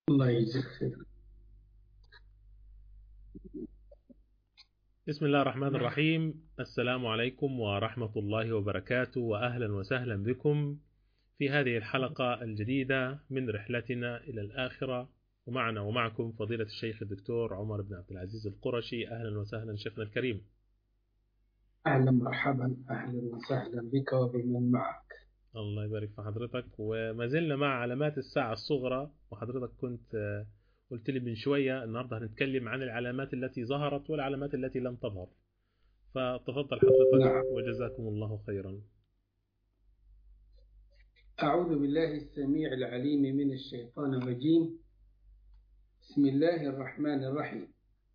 الله يجزيك خير بسم الله الرحمن الرحيم السلام عليكم ورحمة الله وبركاته وأهلا وسهلا بكم في هذه الحلقة الجديدة من رحلتنا إلى الآخرة ومعنا ومعكم فضيلة الشيخ الدكتور عمر بن عبد العزيز القرشي أهلا وسهلا شيخنا الكريم أهلا مرحبا أهلا وسهلا بك وبمن معك الله يبارك في حضرتك وما زلنا مع علامات الساعة الصغرى وحضرتك كنت قلت لي من شوية النهاردة هنتكلم عن العلامات التي ظهرت والعلامات التي لم تظهر فتفضل حضرتك نعم. وجزاكم الله خيرا أعوذ بالله السميع العليم من الشيطان الرجيم بسم الله الرحمن الرحيم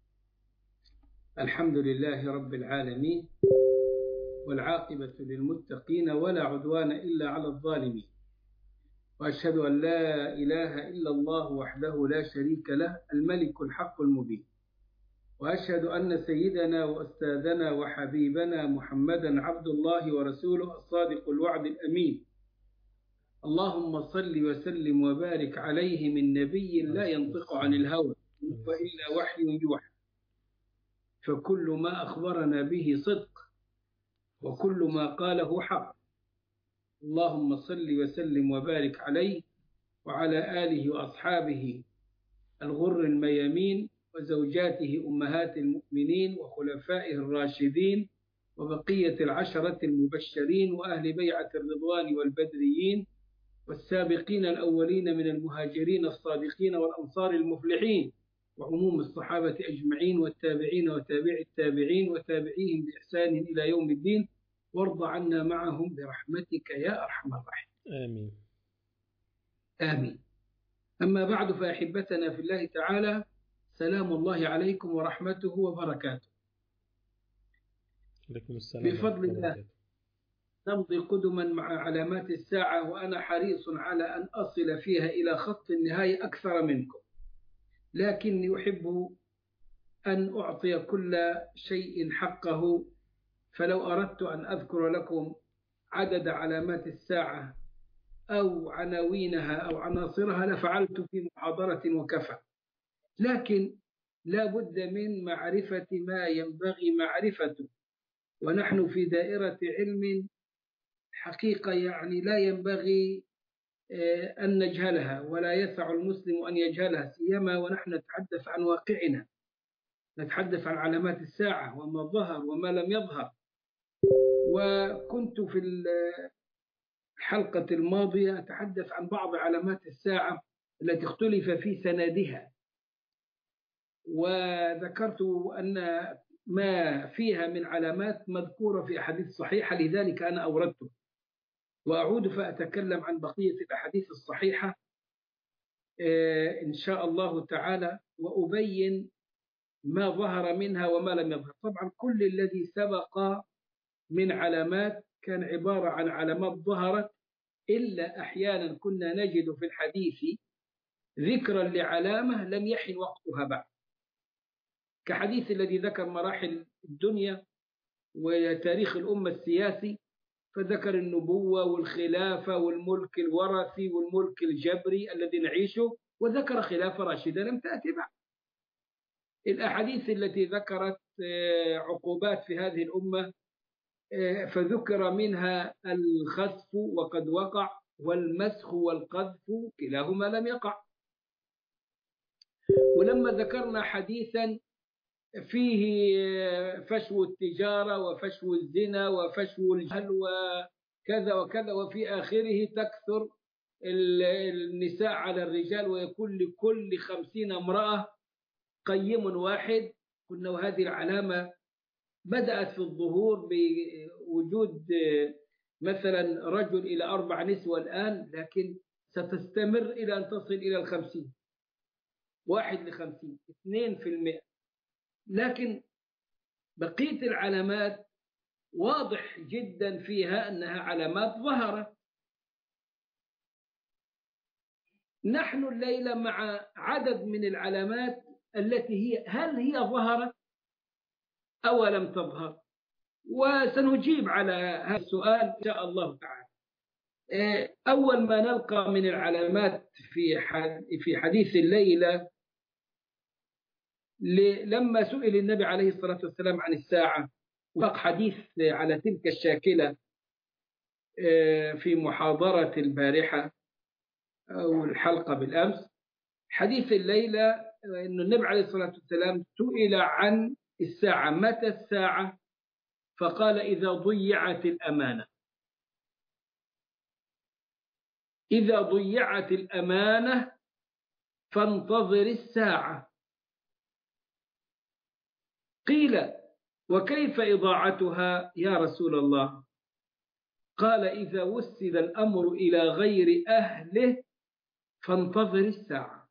الحمد لله رب العالمين والعاقبة للمتقين ولا عدوان إلا على الظالمين وأشهد أن لا إله إلا الله وحده لا شريك له الملك الحق المبين وأشهد أن سيدنا وأستاذنا وحبيبنا محمدا عبد الله ورسوله الصادق الوعد الأمين اللهم صل وسلم وبارك عليه من نبي لا ينطق عن الهوى وإلا وحي يوحى فكل ما أخبرنا به صدق وكل ما قاله حق اللهم صل وسلم وبارك عليه وعلى آله وأصحابه الغر الميامين وزوجاته أمهات المؤمنين وخلفائه الراشدين وبقية العشرة المبشرين وأهل بيعة الرضوان والبدريين والسابقين الأولين من المهاجرين الصادقين والأنصار المفلحين وعموم الصحابة أجمعين والتابعين وتابع التابعين وتابعيهم بإحسان إلى يوم الدين وارض عنا معهم برحمتك يا أرحم الراحمين آمين آمين أما بعد فأحبتنا في الله تعالى سلام الله عليكم ورحمته وبركاته عليكم السلام بفضل ورحمة الله. وبركاته. نمضي قدما مع علامات الساعة وأنا حريص على أن أصل فيها إلى خط النهاية أكثر منكم لكني أحب أن أعطي كل شيء حقه فلو أردت أن أذكر لكم عدد علامات الساعة أو عناوينها أو عناصرها لفعلت في محاضرة وكفى لكن لا بد من معرفة ما ينبغي معرفته ونحن في دائرة علم حقيقة يعني لا ينبغي آه، أن نجهلها ولا يسع المسلم أن يجهلها سيما ونحن نتحدث عن واقعنا نتحدث عن علامات الساعة وما ظهر وما لم يظهر وكنت في الحلقة الماضية أتحدث عن بعض علامات الساعة التي اختلف في سندها وذكرت أن ما فيها من علامات مذكورة في أحاديث صحيحة لذلك أنا أوردته وأعود فأتكلم عن بقية الأحاديث الصحيحة آه، إن شاء الله تعالى وأبين ما ظهر منها وما لم يظهر طبعا كل الذي سبق من علامات كان عبارة عن علامات ظهرت إلا أحيانا كنا نجد في الحديث ذكرا لعلامة لم يحن وقتها بعد كحديث الذي ذكر مراحل الدنيا وتاريخ الأمة السياسي فذكر النبوة والخلافة والملك الوراثي والملك الجبري الذي نعيشه وذكر خلافة راشدة لم تأتي بعد الأحاديث التي ذكرت آه، عقوبات في هذه الأمة آه، فذكر منها الخسف وقد وقع والمسخ والقذف كلاهما لم يقع ولما ذكرنا حديثا فيه آه، فشو التجارة وفشو الزنا وفشو الجهل وكذا وكذا وفي آخره تكثر ال- النساء على الرجال ويكون لكل خمسين امرأة قيم واحد قلنا وهذه العلامة بدأت في الظهور بوجود آه، مثلا رجل إلى أربع نسوة الآن لكن ستستمر إلى أن تصل إلى الخمسين واحد لخمسين اثنين في المئة لكن بقية العلامات واضح جدا فيها أنها علامات ظهرت نحن الليلة مع عدد من العلامات التي هي هل هي ظهرت أو لم تظهر وسنجيب على هذا السؤال إن شاء الله تعالى أول ما نلقى من العلامات في في حديث الليلة لما سئل النبي عليه الصلاة والسلام عن الساعة وفق حديث على تلك الشاكلة في محاضرة البارحة أو الحلقة بالأمس حديث الليلة أن النبي عليه الصلاة والسلام سئل عن الساعة متى الساعة فقال إذا ضيعت الأمانة إذا ضيعت الأمانة فانتظر الساعة قيل وكيف إضاعتها يا رسول الله قال إذا وسد الأمر إلى غير أهله فانتظر الساعة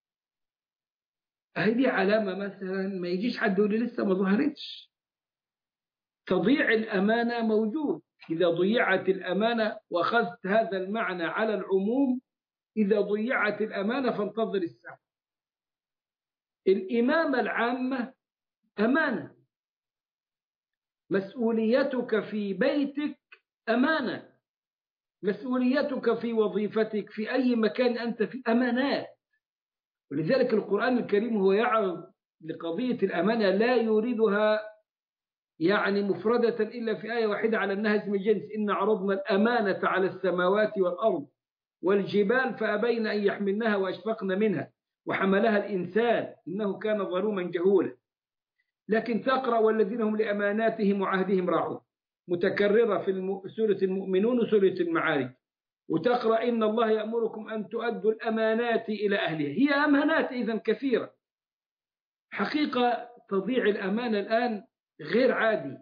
هذه علامة مثلا ما يجيش حد يقول لي لسه ما ظهرتش تضيع الأمانة موجود إذا ضيعت الأمانة وأخذت هذا المعنى على العموم إذا ضيعت الأمانة فانتظر الساعة الإمامة العامة أمانة مسؤوليتك في بيتك أمانة مسؤوليتك في وظيفتك في أي مكان أنت في أمانات ولذلك القرآن الكريم هو يعرض لقضية الأمانة لا يريدها يعني مفردة إلا في آية واحدة على أنها اسم الجنس إن عرضنا الأمانة على السماوات والأرض والجبال فأبين أن يحملنها وأشفقن منها وحملها الإنسان إنه كان ظلوما جهولا لكن تقرأ والذين هم لأماناتهم وعهدهم راعون متكررة في سورة المؤمنون وسورة المعارج وتقرأ إن الله يأمركم أن تؤدوا الأمانات إلى أهلها هي أمانات إذا كثيرة حقيقة تضيع الأمانة الآن غير عادي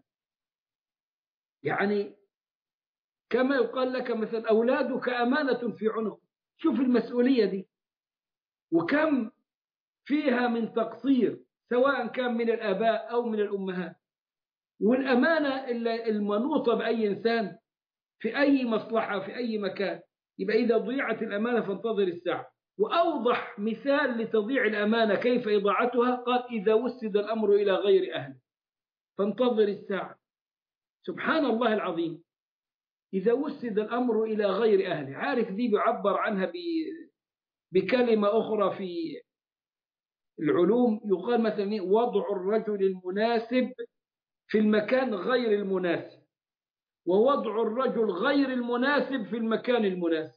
يعني كما يقال لك مثلا أولادك أمانة في عنق شوف المسؤولية دي وكم فيها من تقصير سواء كان من الآباء أو من الأمهات والأمانة المنوطة بأي إنسان في أي مصلحة في أي مكان يبقى إذا ضيعت الأمانة فانتظر الساعة وأوضح مثال لتضييع الأمانة كيف إضاعتها قال إذا وسد الأمر إلى غير أهله فانتظر الساعة سبحان الله العظيم إذا وسد الأمر إلى غير أهله عارف دي بيعبر عنها بكلمة أخرى في العلوم يقال مثلا وضع الرجل المناسب في المكان غير المناسب ووضع الرجل غير المناسب في المكان المناسب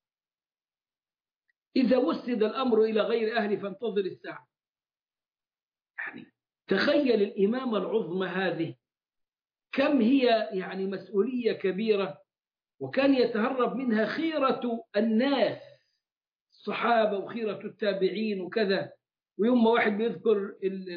إذا وسد الأمر إلى غير أهله فانتظر الساعة يعني تخيل الإمامة العظمى هذه كم هي يعني مسؤولية كبيرة وكان يتهرب منها خيرة الناس الصحابة وخيرة التابعين وكذا ويوم واحد بيذكر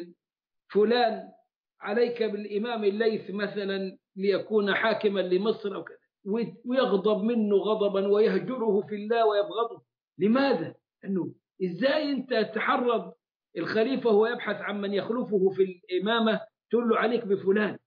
فلان عليك بالإمام الليث مثلا ليكون حاكما لمصر أو كذا ويغضب منه غضبا ويهجره في الله ويبغضه لماذا؟ أنه إزاي أنت تحرض الخليفة وهو يبحث عن من يخلفه في الإمامة تقول له عليك بفلان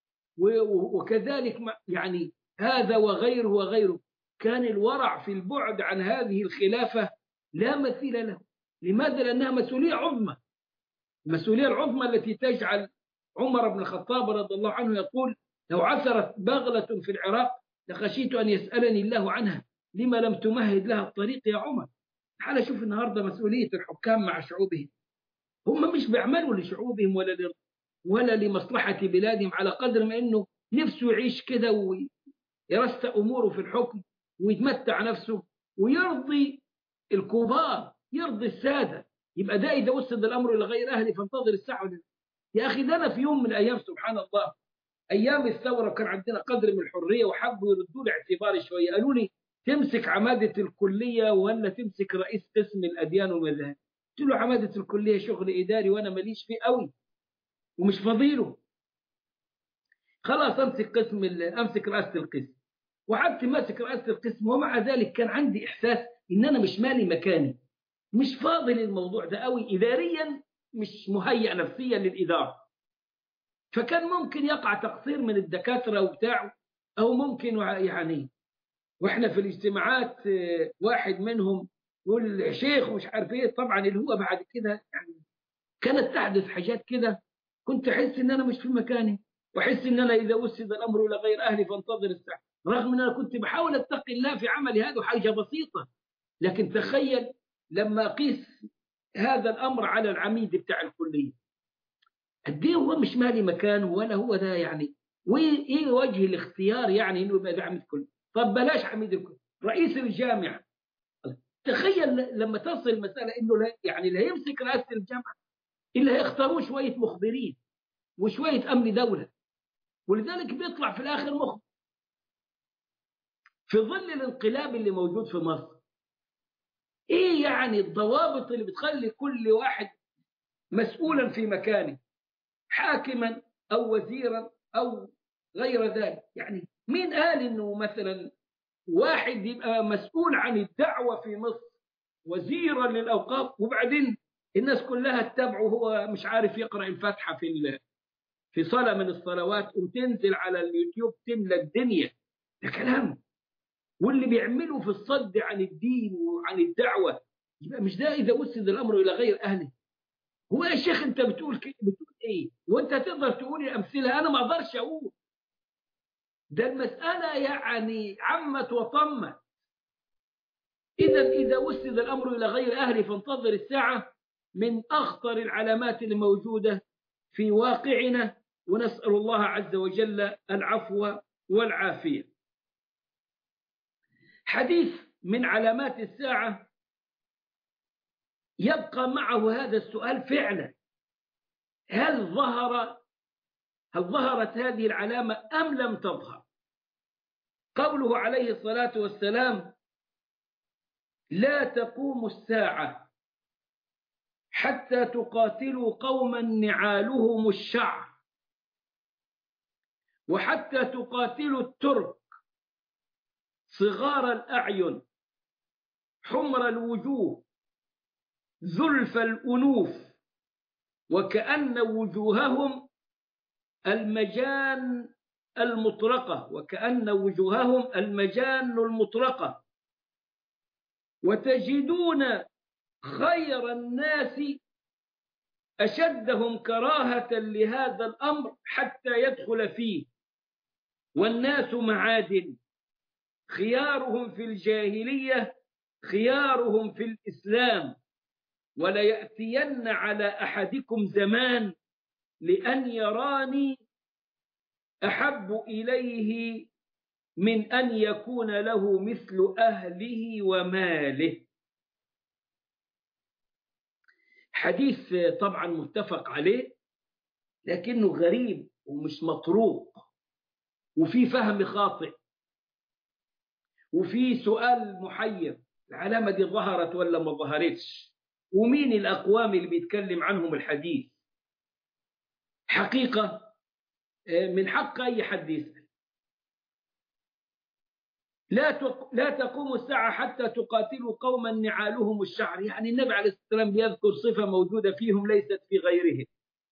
وكذلك يعني هذا وغيره وغيره كان الورع في البعد عن هذه الخلافة لا مثيل له لماذا؟ لأنها مسؤولية عظمى المسؤولية العظمى التي تجعل عمر بن الخطاب رضي الله عنه يقول لو عثرت بغلة في العراق لخشيت أن يسألني الله عنها لما لم تمهد لها الطريق يا عمر تعال شوف النهاردة مسؤولية الحكام مع شعوبهم هم مش بيعملوا لشعوبهم ولا ل... ولا لمصلحة بلادهم على قدر ما أنه نفسه يعيش كده ويرستى أموره في الحكم ويتمتع نفسه ويرضي الكبار يرضي السادة يبقى ده إذا وسد الأمر إلى غير أهله فانتظر الساعة يا أخي ده أنا في يوم من الأيام سبحان الله أيام الثورة كان عندنا قدر من الحرية وحبوا يردوا لي اعتباري شوية قالوا لي تمسك عمادة الكلية ولا تمسك رئيس قسم الأديان والمذاهب قلت له عمادة الكلية شغل إداري وأنا ماليش فيه قوي ومش فضيله خلاص أمسك قسم أمسك رئاسة القسم وقعدت ماسك رئاسة القسم ومع ذلك كان عندي إحساس إن أنا مش مالي مكاني مش فاضي للموضوع ده قوي إداريا مش مهيئ نفسيا للإدارة فكان ممكن يقع تقصير من الدكاترة وبتاعه أو ممكن يعني وإحنا في الاجتماعات واحد منهم يقول شيخ ومش عارف إيه طبعا اللي هو بعد كده يعني كانت تحدث حاجات كده كنت أحس إن أنا مش في مكاني وأحس إن أنا إذا وسد الأمر إلى غير أهلي فانتظر الساعة رغم ان انا كنت بحاول اتقي الله في عملي هذا حاجه بسيطه لكن تخيل لما اقيس هذا الامر على العميد بتاع الكليه قد ايه هو مش مالي مكانه ولا هو ده يعني وايه وجه الاختيار يعني انه يبقى ده عميد كليه طب بلاش عميد الكليه رئيس الجامعه تخيل لما تصل المساله انه لا يعني لا يمسك رئاسه الجامعه الا هيختاروه شويه مخبرين وشويه امن دوله ولذلك بيطلع في الاخر مخبر في ظل الانقلاب اللي موجود في مصر ايه يعني الضوابط اللي بتخلي كل واحد مسؤولا في مكانه حاكما او وزيرا او غير ذلك يعني مين قال انه مثلا واحد يبقى مسؤول عن الدعوه في مصر وزيرا للاوقاف وبعدين الناس كلها تتابعه وهو مش عارف يقرا الفاتحه في في صلاه من الصلوات وتنزل على اليوتيوب تملى الدنيا ده كلام واللي بيعمله في الصد عن الدين وعن الدعوه يبقى مش ده اذا وسد الامر الى غير اهله هو يا شيخ انت بتقول كده بتقول ايه وانت تقدر تقول الامثله انا ما اقدرش اقول ده المساله يعني عمت وطمت اذا اذا وسد الامر الى غير اهله فانتظر الساعه من اخطر العلامات الموجوده في واقعنا ونسال الله عز وجل العفو والعافيه حديث من علامات الساعه يبقى معه هذا السؤال فعلا هل ظهر هل ظهرت هذه العلامة أم لم تظهر قوله عليه الصلاة والسلام لا تقوم الساعة حتى تقاتلوا قوما نعالهم الشعر وحتى تقاتلوا الترك صغار الأعين حمر الوجوه زلف الأنوف وكأن وجوههم المجان المطرقة وكأن وجوههم المجان المطرقة وتجدون خير الناس أشدهم كراهة لهذا الأمر حتى يدخل فيه والناس معادن خيارهم في الجاهلية خيارهم في الإسلام وليأتين على أحدكم زمان لأن يراني أحب إليه من أن يكون له مثل أهله وماله حديث طبعا متفق عليه لكنه غريب ومش مطروق وفي فهم خاطئ وفي سؤال محير العلامة دي ظهرت ولا ما ظهرتش ومين الأقوام اللي بيتكلم عنهم الحديث حقيقة من حق أي حد يسأل لا لا تقوم الساعة حتى تقاتلوا قوما نعالهم الشعر يعني النبي عليه الصلاة والسلام بيذكر صفة موجودة فيهم ليست في غيرهم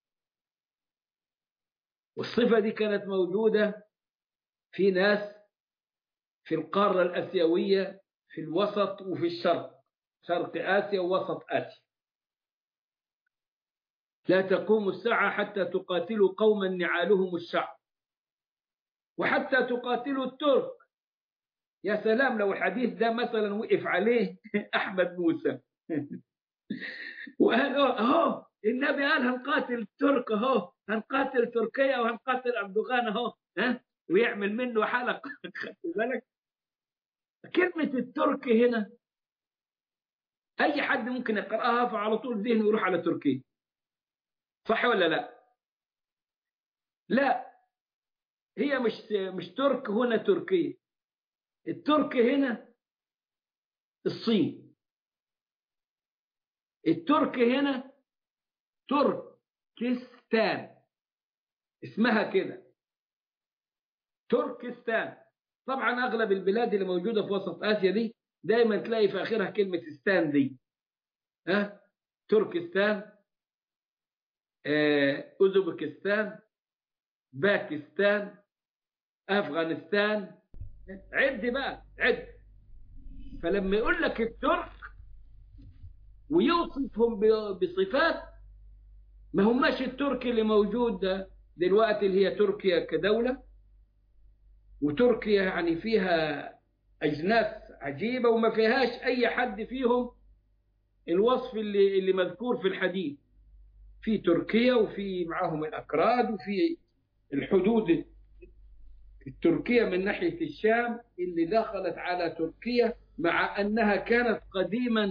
والصفة دي كانت موجودة في ناس في القارة الأسيوية في الوسط وفي الشرق شرق آسيا ووسط آسيا لا تقوم الساعة حتى تقاتلوا قوما نعالهم الشعب وحتى تقاتلوا الترك يا سلام لو الحديث ده مثلا وقف عليه أحمد موسى وقال اهو النبي قال هنقاتل الترك اهو هنقاتل تركيا وهنقاتل اردوغان اهو ها ويعمل منه حلقه خدت بالك كلمه الترك هنا اي حد ممكن يقراها فعلى طول ذهنه يروح على تركيا صح ولا لا لا هي مش مش ترك هنا تركيا الترك هنا الصين الترك هنا تركستان اسمها كده تركستان طبعا اغلب البلاد اللي موجوده في وسط اسيا دي دايما تلاقي في اخرها كلمه ستان دي ها تركستان اوزبكستان باكستان افغانستان عد بقى عد فلما يقول لك الترك ويوصفهم بصفات ما هماش الترك اللي موجود ده دلوقتي اللي هي تركيا كدولة وتركيا يعني فيها أجناس عجيبة وما فيهاش أي حد فيهم الوصف اللي اللي مذكور في الحديث في تركيا وفي معاهم الأكراد وفي الحدود التركية من ناحية الشام اللي دخلت على تركيا مع أنها كانت قديما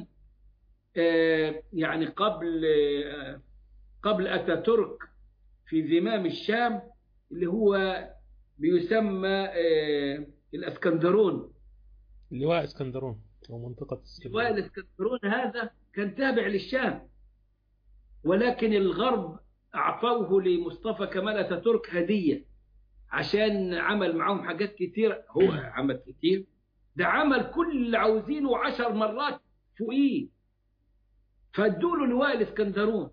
آه، يعني قبل آه، قبل أتاتورك في زمام الشام اللي هو بيسمى آه، الاسكندرون لواء اسكندرون او منطقه لواء اسكندرون الاسكندرون هذا كان تابع للشام ولكن الغرب اعطوه لمصطفى كمال اتاتورك هديه عشان عمل معاهم حاجات كتير هو عمل كتير ده عمل كل اللي عاوزينه عشر مرات فوقيه فادوا له لواء الاسكندرون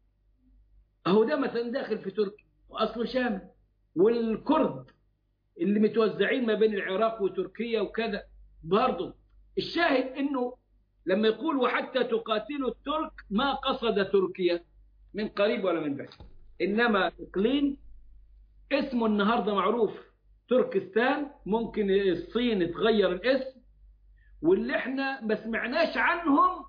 اهو ده مثلا داخل في تركيا واصله شامي والكرد اللي متوزعين ما بين العراق وتركيا وكذا برضه الشاهد انه لما يقول وحتى تقاتلوا الترك ما قصد تركيا من قريب ولا من بعيد انما اقليم اسمه النهارده معروف تركستان ممكن الصين تغير الاسم واللي احنا ما سمعناش عنهم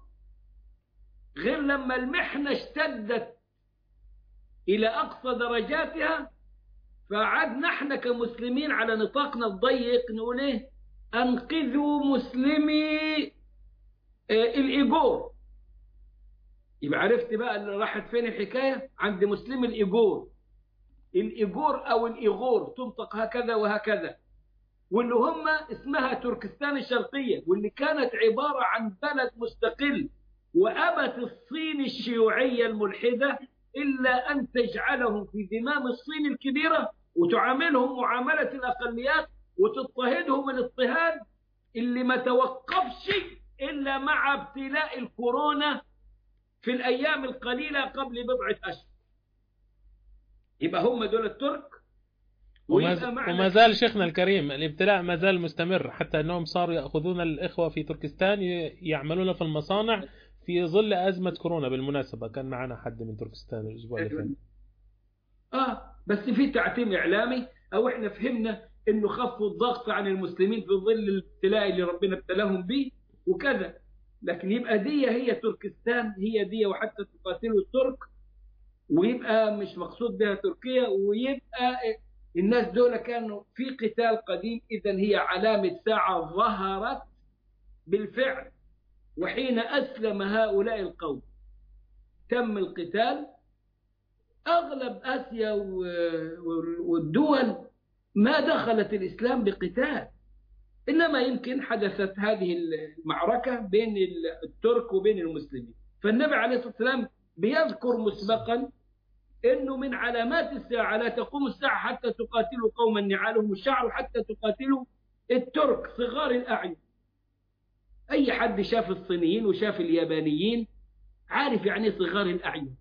غير لما المحنه اشتدت الى اقصى درجاتها فعدنا احنا كمسلمين على نطاقنا الضيق نقول ايه انقذوا مسلمي اه الايجور يبقى عرفت بقى اللي راحت فين الحكايه عند مسلم الايجور الايجور او الايغور تنطق هكذا وهكذا واللي هم اسمها تركستان الشرقيه واللي كانت عباره عن بلد مستقل وابت الصين الشيوعيه الملحده الا ان تجعلهم في ذمام الصين الكبيره وتعاملهم معامله الاقليات وتضطهدهم الاضطهاد اللي ما توقفش الا مع ابتلاء الكورونا في الايام القليله قبل بضعه اشهر يبقى هم دول الترك وما, ويبقى معنى وما زال شيخنا الكريم الابتلاء ما زال مستمر حتى انهم صاروا ياخذون الاخوه في تركستان ي- يعملون في المصانع في ظل ازمه كورونا بالمناسبه كان معنا حد من تركستان الاسبوع اللي فات اه بس في تعتيم اعلامي او احنا فهمنا انه خفوا الضغط عن المسلمين في ظل الابتلاء اللي ربنا ابتلاهم به وكذا لكن يبقى دي هي تركستان هي دي وحتى تقاتلوا الترك ويبقى مش مقصود بها تركيا ويبقى الناس دول كانوا في قتال قديم اذا هي علامه ساعه ظهرت بالفعل وحين اسلم هؤلاء القوم تم القتال اغلب اسيا و- و- والدول ما دخلت الاسلام بقتال انما يمكن حدثت هذه المعركه بين الترك وبين المسلمين فالنبي عليه الصلاه والسلام بيذكر مسبقا انه من علامات الساعه لا تقوم الساعه حتى تقاتلوا قوما نعالهم الشعر حتى تقاتلوا الترك صغار الاعين اي حد شاف الصينيين وشاف اليابانيين عارف يعني إيه صغار الاعين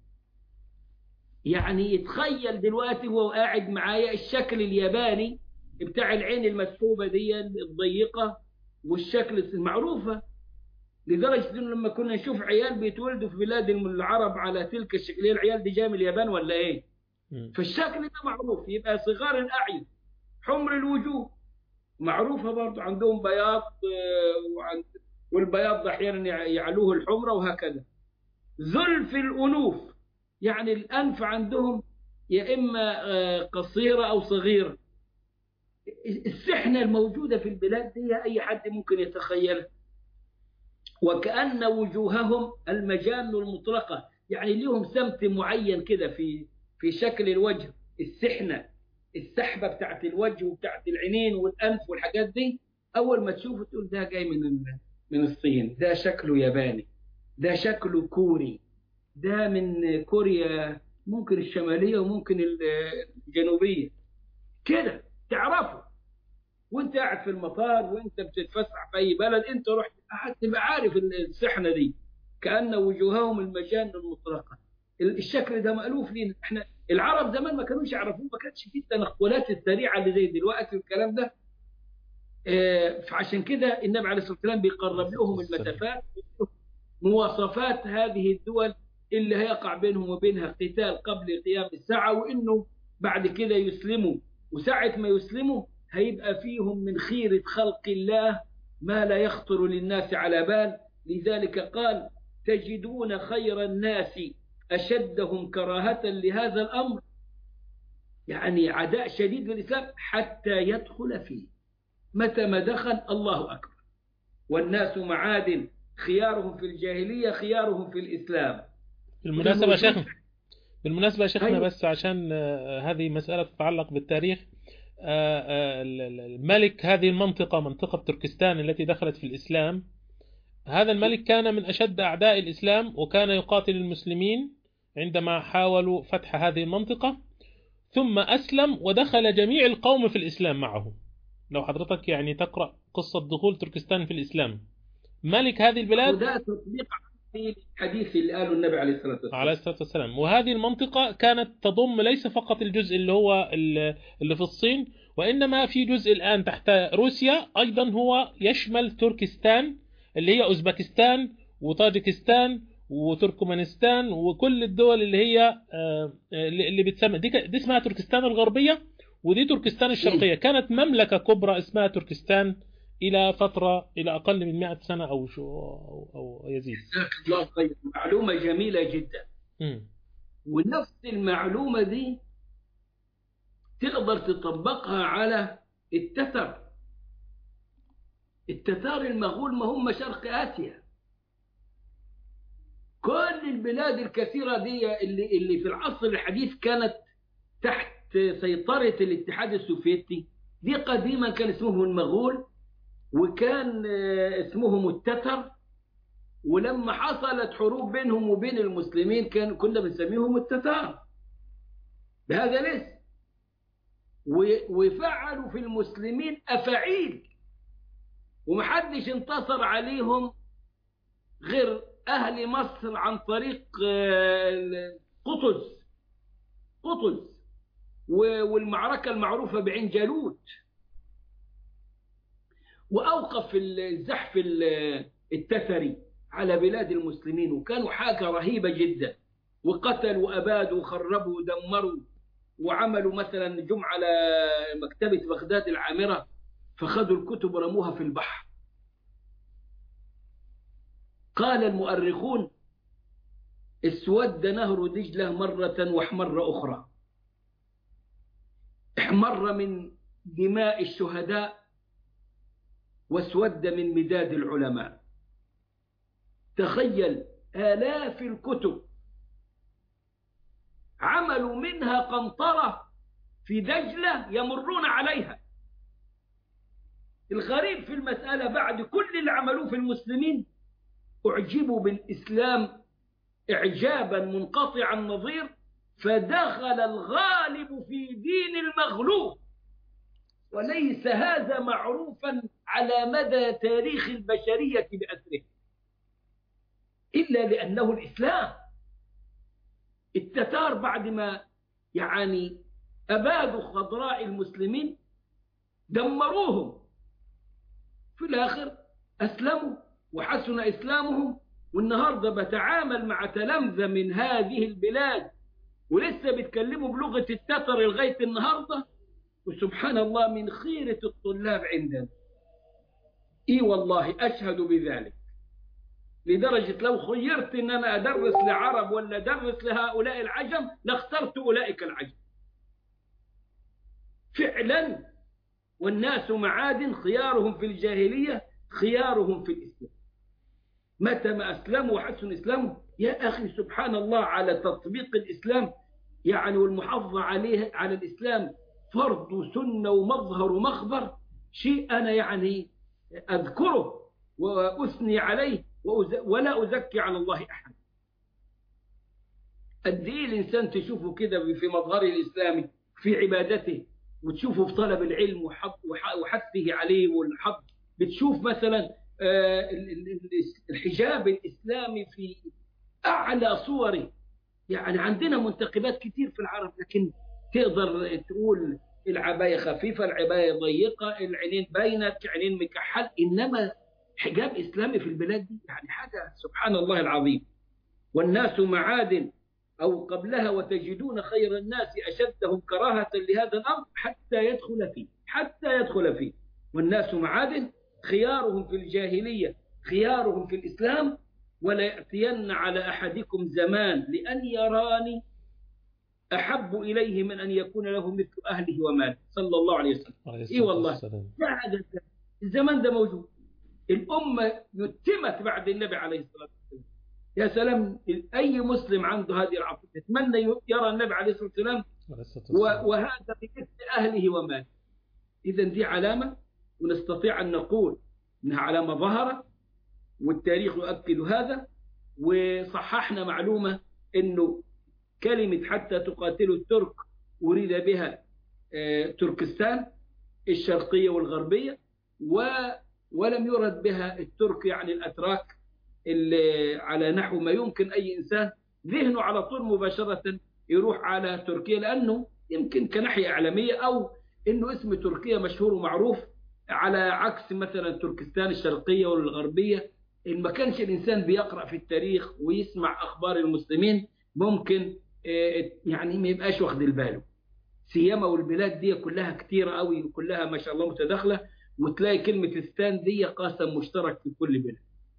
يعني يتخيل دلوقتي وهو قاعد معايا الشكل الياباني بتاع العين المسحوبة دي الضيقة والشكل المعروفة لدرجة إنه لما كنا نشوف عيال بيتولدوا في بلاد العرب على تلك الشكلية العيال دي جاية من اليابان ولا إيه؟ مم. فالشكل ده معروف يبقى صغار الأعين حمر الوجوه معروفة برضو عندهم بياض آه، وعند والبياض ده أحيانا يع- يعلوه الحمرة وهكذا زلف الأنوف يعني الأنف عندهم يا إما آه، قصيرة أو صغيرة السحنة الموجودة في البلاد دي أي حد ممكن يتخيلها وكأن وجوههم المجان المطلقة يعني ليهم سمت معين كده في في شكل الوجه السحنة السحبة بتاعت الوجه وبتاعت العينين والأنف والحاجات دي أول ما تشوفه تقول ده جاي من ال- من الصين ده شكله ياباني ده شكله كوري ده من كوريا ممكن الشمالية وممكن الجنوبية كده تعرفه وانت قاعد في المطار وانت بتتفسح في اي بلد انت رحت قاعد تبقى عارف السحنه دي كان وجوههم المجان المطلقه الشكل ده مألوف لينا احنا العرب زمان ما كانوش يعرفوه ما كانش فيه التنقلات السريعه اللي زي دلوقتي والكلام ده اه فعشان كده النبي عليه الصلاه والسلام بيقرب لهم المسافات مواصفات هذه الدول اللي هيقع بينهم وبينها قتال قبل قيام الساعه وانه بعد كده يسلموا وساعه ما يسلموا هيبقى فيهم من خيرة خلق الله ما لا يخطر للناس على بال لذلك قال تجدون خير الناس أشدهم كراهة لهذا الأمر يعني عداء شديد للإسلام حتى يدخل فيه متى ما دخل الله أكبر والناس معادن خيارهم في الجاهلية خيارهم في الإسلام بالمناسبة يا شيخنا بالمناسبة يا شيخنا أيوة. بس عشان آه، هذه مسألة تتعلق بالتاريخ آه، آه، ال- ال- الملك هذه المنطقة منطقة تركستان التي دخلت في الإسلام هذا الملك كان من أشد أعداء الإسلام وكان يقاتل المسلمين عندما حاولوا فتح هذه المنطقة ثم أسلم ودخل جميع القوم في الإسلام معه لو حضرتك يعني تقرأ قصة دخول تركستان في الإسلام ملك هذه البلاد وده تطبيق في الحديث اللي قاله النبي عليه الصلاة والسلام عليه الصلاة والسلام وهذه المنطقة كانت تضم ليس فقط الجزء اللي هو ال- اللي في الصين وإنما في جزء الآن تحت روسيا أيضا هو يشمل تركستان اللي هي أوزبكستان وطاجكستان وتركمانستان وكل الدول اللي هي آه، اللي اللي بتسمى دي, ك- دي اسمها تركستان الغربية ودي تركستان الشرقية كانت مملكة كبرى اسمها تركستان إلى فترة إلى أقل من 100 سنة أو شو أو, أو يزيد جزاك الله خير معلومة جميلة جدا مم. ونفس المعلومة دي تقدر تطبقها على التتر التتار المغول ما هم شرق آسيا كل البلاد الكثيرة دي اللي, اللي في العصر الحديث كانت تحت سيطرة الاتحاد السوفيتي دي قديما كان اسمهم المغول وكان آه، اسمهم التتر ولما حصلت حروب بينهم وبين المسلمين كان كنا بنسميهم التتار بهذا الاسم و- وفعلوا في المسلمين افاعيل ومحدش انتصر عليهم غير اهل مصر عن طريق آه، قطز قطز و- والمعركه المعروفه بعين جالوت واوقف الزحف ال- التتري على بلاد المسلمين وكانوا حاجه رهيبه جدا وقتلوا وابادوا وخربوا ودمروا وعملوا مثلا جم على مكتبه بغداد العامره فخذوا الكتب ورموها في البحر قال المؤرخون اسود نهر دجله مره واحمر اخرى احمر من دماء الشهداء واسود من مداد العلماء تخيل آلاف الكتب عملوا منها قنطرة في دجلة يمرون عليها الغريب في المسألة بعد كل اللي عملوه في المسلمين أعجبوا بالإسلام إعجابا منقطع النظير فدخل الغالب في دين المغلوب وليس هذا معروفا على مدى تاريخ البشرية بأسره إلا لأنه الإسلام التتار بعد ما يعني أبادوا خضراء المسلمين دمروهم في الآخر أسلموا وحسن إسلامهم والنهاردة بتعامل مع تلامذة من هذه البلاد ولسه بيتكلموا بلغة التتر لغاية النهاردة وسبحان الله من خيرة الطلاب عندنا إي والله أشهد بذلك لدرجة لو خيرت أن أنا أدرس لعرب ولا أدرس لهؤلاء العجم لاخترت أولئك العجم فعلا والناس معادن خيارهم في الجاهلية خيارهم في الإسلام متى ما أسلموا وحسن إسلامهم يا أخي سبحان الله على تطبيق الإسلام يعني والمحافظة عليه على الإسلام فرض وسنة ومظهر ومخبر شيء أنا يعني أذكره وأثني عليه وأز... ولا أزكي على الله أحد قد إيه الإنسان تشوفه كده في مظهره الإسلامي في عبادته وتشوفه في طلب العلم وحط- وح- وحثه عليه والحظ بتشوف مثلا آه، ال- ال- ال- الحجاب الإسلامي في أعلى صوره يعني عندنا منتقبات كتير في العرب لكن تقدر تقول العباية خفيفة العباية ضيقة العينين باينة عينين مكحل إنما حجاب إسلامي في البلاد دي يعني حاجة سبحان الله العظيم والناس معادن أو قبلها وتجدون خير الناس أشدهم كراهة لهذا الأمر حتى يدخل فيه حتى يدخل فيه والناس معادن خيارهم في الجاهلية خيارهم في الإسلام ولا يأتين على أحدكم زمان لأن يراني أحب إليه من أن يكون له مثل أهله وماله صلى الله عليه وسلم إي والله هذا الزمان ده موجود الأمة يتمت بعد النبي عليه الصلاة والسلام يا سلام أي مسلم عنده هذه العقيدة يتمنى يرى النبي عليه الصلاة والسلام وهذا بمثل أهله وماله إذا دي علامة ونستطيع أن نقول أنها علامة ظهرت والتاريخ يؤكد هذا وصححنا معلومة أنه كلمة حتى تقاتلوا الترك أريد بها تركستان الشرقية والغربية ولم يرد بها الترك يعني الأتراك اللي على نحو ما يمكن أي إنسان ذهنه على طول مباشرة يروح على تركيا لأنه يمكن كناحية إعلامية أو أنه اسم تركيا مشهور ومعروف على عكس مثلا تركستان الشرقية والغربية إن ما كانش الإنسان بيقرأ في التاريخ ويسمع أخبار المسلمين ممكن يعني ما يبقاش واخد الباله سيما والبلاد دي كلها كتيرة قوي وكلها ما شاء الله متداخلة وتلاقي كلمة ستان دي قاسم مشترك في كل بلد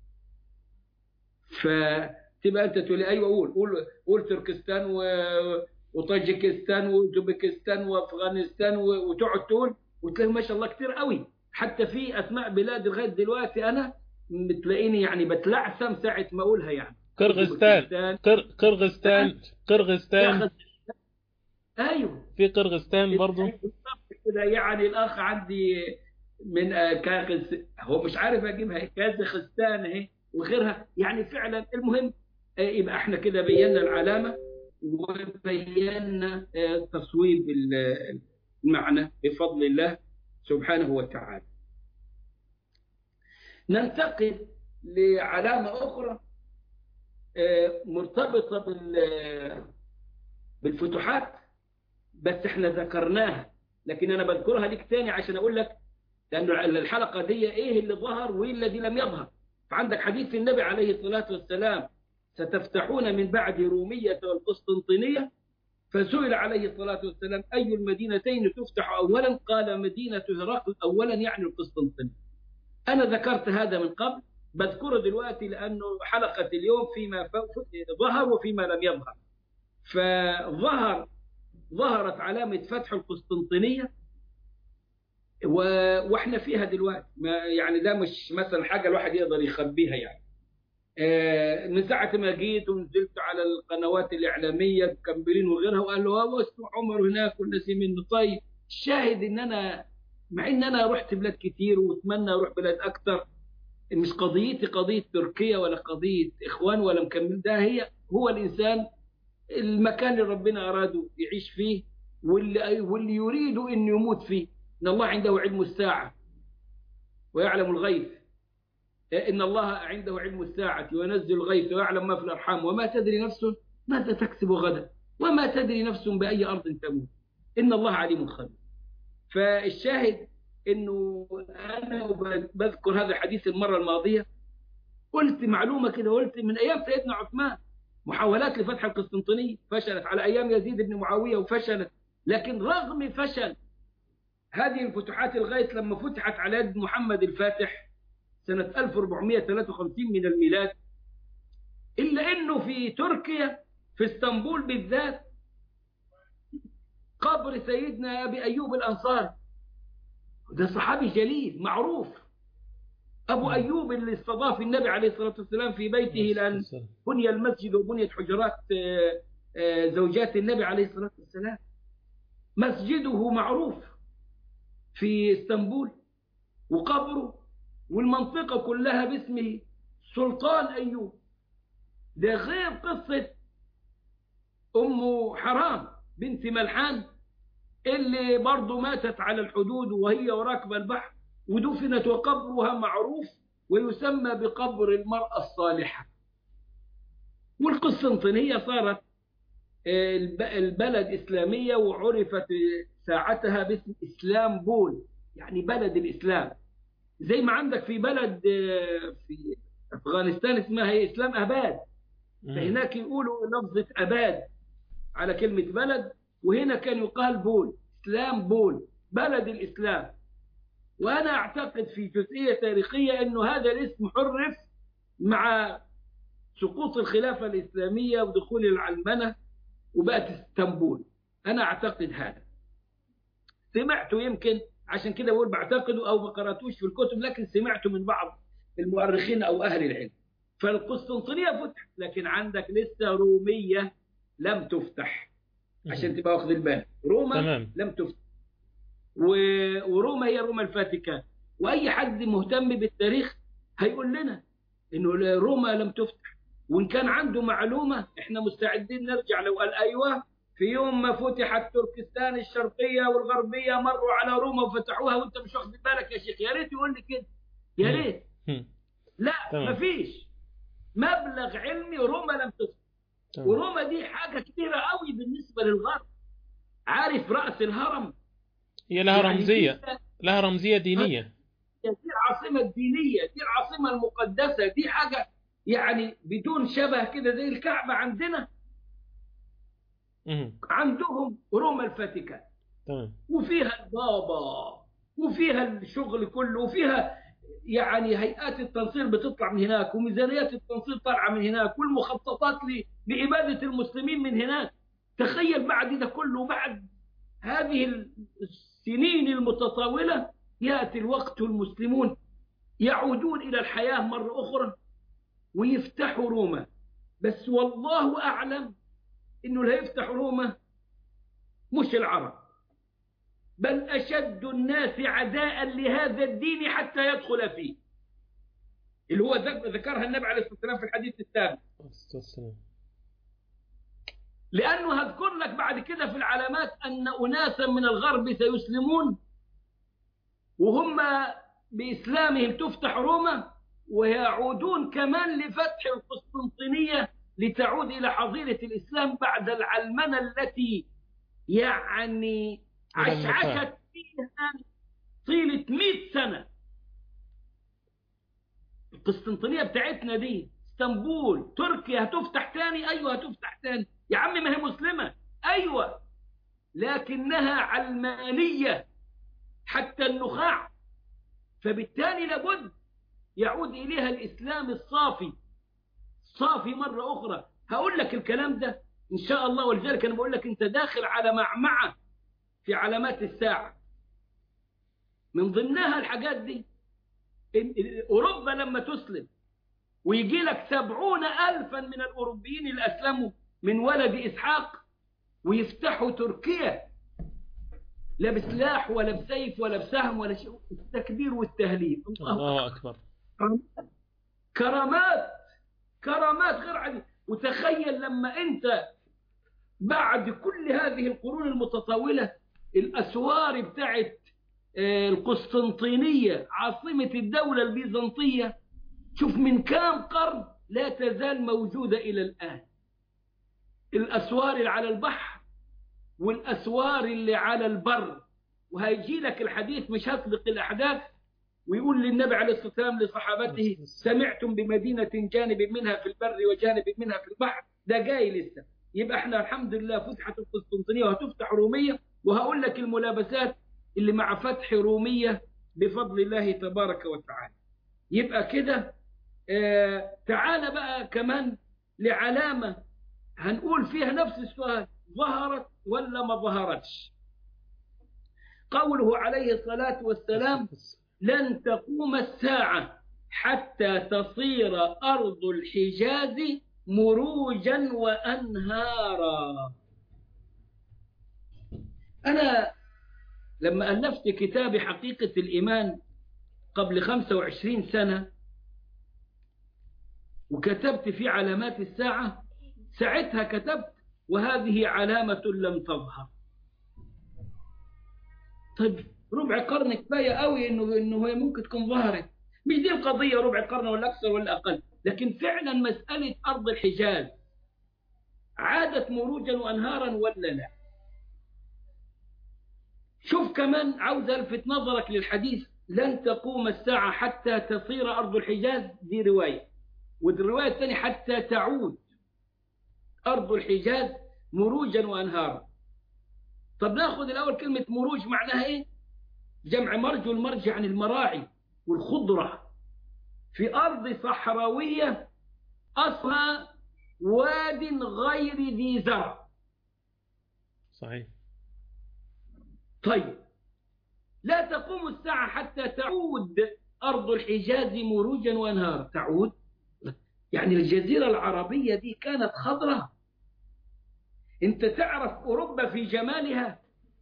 فتبقى انت تقول ايوه قول قول قول تركستان و... وطاجيكستان وأوزبكستان وافغانستان و... وتقعد تقول وتلاقي ما شاء الله كتير قوي حتى في اسماء بلاد لغايه دلوقتي انا بتلاقيني يعني بتلعثم ساعه ما اقولها يعني قرغستان قر... قرغستان قرغستان ايوه في قرغستان برضه كده يعني الاخ عندي من كاغز هو مش عارف اجيبها كازاخستان اهي وغيرها يعني فعلا المهم يبقى احنا كده بينا العلامه وبينا تصويب المعنى بفضل الله سبحانه وتعالى ننتقل لعلامه اخرى مرتبطه بالفتوحات بس احنا ذكرناها لكن انا بذكرها لك تاني عشان اقول لك لأن الحلقة دي إيه اللي ظهر وإيه الذي لم يظهر فعندك حديث النبي عليه الصلاة والسلام ستفتحون من بعد رومية والقسطنطينية فسئل عليه الصلاة والسلام أي المدينتين تفتح أولا قال مدينة هرقل أولا يعني القسطنطينية أنا ذكرت هذا من قبل بذكره دلوقتي لأنه حلقة اليوم فيما ظهر وفيما لم يظهر فظهر ظهرت علامة فتح القسطنطينية و... واحنا فيها دلوقتي ما يعني ده مش مثلا حاجه الواحد يقدر يخبيها يعني آه من ساعه ما جيت ونزلت على القنوات الاعلاميه كامبرين وغيرها وقال له هو اسمه عمر هناك والناس منه طيب الشاهد ان انا مع ان انا رحت بلاد كتير واتمنى اروح بلاد اكتر مش قضيتي قضيه تركيا ولا قضيه اخوان ولا مكمل ده هي هو الانسان المكان اللي ربنا اراده يعيش فيه واللي واللي يريد انه يموت فيه إن الله عنده علم الساعة ويعلم الغيث إن الله عنده علم الساعة وينزل الغيث ويعلم ما في الأرحام وما تدري نفس ماذا تكسب غدا وما تدري نفس بأي أرض تموت إن الله عليم خبير فالشاهد إنه أنا بذكر هذا الحديث المرة الماضية قلت معلومة كده قلت من أيام سيدنا عثمان محاولات لفتح القسطنطينية فشلت على أيام يزيد بن معاوية وفشلت لكن رغم فشل هذه الفتوحات لغاية لما فتحت على يد محمد الفاتح سنة 1453 من الميلاد إلا أنه في تركيا في اسطنبول بالذات قبر سيدنا أبي أيوب الأنصاري ده صحابي جليل معروف أبو أيوب اللي استضاف النبي عليه الصلاة والسلام في بيته لأن بني المسجد وبنيت حجرات زوجات النبي عليه الصلاة والسلام مسجده معروف في اسطنبول وقبره والمنطقة كلها باسمه سلطان أيوب ده غير قصة أم حرام بنت ملحان اللي برضه ماتت على الحدود وهي وراكبة البحر ودفنت وقبرها معروف ويسمى بقبر المرأة الصالحة والقسطنطينية صارت البلد إسلامية وعرفت ساعتها باسم إسلام بول يعني بلد الإسلام زي ما عندك في بلد في أفغانستان اسمها هي إسلام أباد فهناك يقولوا لفظة أباد على كلمة بلد وهنا كان يقال بول إسلام بول بلد الإسلام وأنا أعتقد في جزئية تاريخية أنه هذا الاسم حرف مع سقوط الخلافة الإسلامية ودخول العلمنة وبقت اسطنبول أنا أعتقد هذا سمعته يمكن عشان كده بقول بعتقده أو ما قرأتوش في الكتب لكن سمعته من بعض المؤرخين أو أهل العلم فالقسطنطينية فتحت لكن عندك لسه رومية لم تفتح عشان تبقى واخد البال روما تمام. لم تفتح و... وروما هي روما الفاتيكان واي حد مهتم بالتاريخ هيقول لنا انه روما لم تفتح وان كان عنده معلومه احنا مستعدين نرجع لو قال ايوه في يوم ما فتحت تركستان الشرقيه والغربيه مروا على روما وفتحوها وانت مش واخد بالك يا شيخ يا ريت يقول لي كده يا مم. ريت مم. لا تمام. مفيش مبلغ علمي روما لم تفتح تمام. وروما دي حاجه كبيره قوي بالنسبه للغرب عارف راس الهرم هي لها يعني رمزية دي- لها رمزية دينية دي العاصمه الدينيه دي العاصمه المقدسه دي حاجه يعني بدون شبه كده زي الكعبه عندنا مم. عندهم روما الفاتيكان تمام وفيها البابا وفيها الشغل كله وفيها يعني هيئات التنصير بتطلع من هناك وميزانيات التنصير طالعه من هناك والمخططات ل- لإبادة المسلمين من هناك تخيل بعد ده كله بعد هذه السنين المتطاولة يأتي الوقت والمسلمون يعودون إلى الحياة مرة أخرى ويفتحوا روما بس والله أعلم إنه اللي هيفتح روما مش العرب بل أشد الناس عداء لهذا الدين حتى يدخل فيه اللي هو ذك- ذكرها النبي عليه الصلاة والسلام في الحديث الثاني الصلاة والسلام. لأنه هذكر لك بعد كده في العلامات أن أناسا من الغرب سيسلمون وهم بإسلامهم تفتح روما ويعودون كمان لفتح القسطنطينية لتعود إلى حظيرة الإسلام بعد العلمنة التي يعني عشعشت فيها طيلة 100 سنة القسطنطينية بتاعتنا دي اسطنبول تركيا هتفتح تاني ايوه هتفتح تاني يا عم ما هي مسلمة ايوه لكنها علمانية حتى النخاع فبالتالي لابد يعود إليها الإسلام الصافي صافي مرة أخرى هقول لك الكلام ده إن شاء الله ولذلك أنا بقول لك أنت داخل على معمعة في علامات الساعة من ضمنها الحاجات دي إن- أوروبا لما تسلم ويجي لك سبعون ألفا من الأوروبيين اللي أسلموا من ولد إسحاق ويفتحوا تركيا لا بسلاح ولا بسيف ولا بسهم ولا شيء التكبير والتهليل الله الله أكبر كرامات كرامات غير عادية وتخيل لما أنت بعد كل هذه القرون المتطاولة الأسوار بتاعت آه، القسطنطينية عاصمة الدولة البيزنطية شوف من كام قرن لا تزال موجودة إلى الآن الأسوار اللي على البحر والأسوار اللي على البر وهيجي لك الحديث مش هسبق الأحداث ويقول للنبي عليه الصلاة والسلام لصحابته سمعتم بمدينة جانب منها في البر وجانب منها في البحر ده جاي لسه يبقى احنا الحمد لله فتحت القسطنطينية وهتفتح رومية وهقول لك الملابسات اللي مع فتح رومية بفضل الله تبارك وتعالى يبقى كده آه تعالى بقى كمان لعلامة هنقول فيها نفس السؤال ظهرت ولا ما ظهرتش قوله عليه الصلاة والسلام لن تقوم الساعة حتى تصير أرض الحجاز مروجا وأنهارا أنا لما ألفت كتابي حقيقة الإيمان قبل 25 سنة وكتبت في علامات الساعة ساعتها كتبت وهذه علامة لم تظهر طيب ربع قرن كفاية قوي إنه إنه هي ممكن تكون ظهرت مش دي القضية ربع قرن ولا أكثر ولا أقل لكن فعلا مسألة أرض الحجاز عادت مروجا وأنهارا ولا لا شوف كمان عاوز ألفت نظرك للحديث لن تقوم الساعة حتى تصير أرض الحجاز دي رواية والرواية الثانية حتى تعود أرض الحجاز مروجا وأنهارا طب ناخذ الأول كلمة مروج معناها إيه جمع مرج والمرج عن المراعي والخضرة في أرض صحراوية أصلها واد غير ذي زرع صحيح طيب لا تقوم الساعة حتى تعود أرض الحجاز مروجا وأنهار تعود يعني الجزيرة العربية دي كانت خضراء انت تعرف أوروبا في جمالها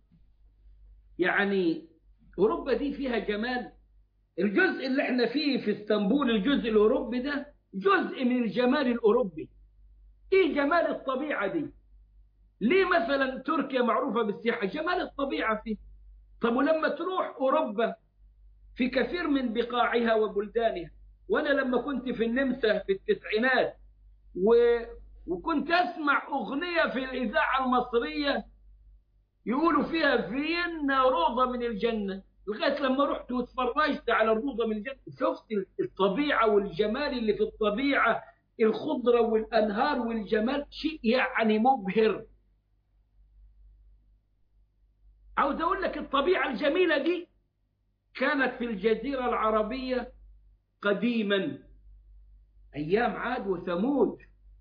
يعني أوروبا دي فيها جمال الجزء اللي احنا فيه في اسطنبول الجزء الأوروبي ده جزء من الجمال الأوروبي ايه جمال الطبيعة دي ليه مثلا تركيا معروفة بالسياحة جمال الطبيعة فيه طب ولما تروح أوروبا في كثير من بقاعها وبلدانها وأنا لما كنت في النمسا في التسعينات و... وكنت أسمع أغنية في الإذاعة المصرية يقولوا فيها فيينا روضة من الجنة لغاية لما رحت واتفرجت على الروضة من الجنة شفت الطبيعة والجمال اللي في الطبيعة الخضرة والأنهار والجمال شيء يعني مبهر عاوز أقول لك الطبيعة الجميلة دي كانت في الجزيرة العربية قديما أيام عاد وثمود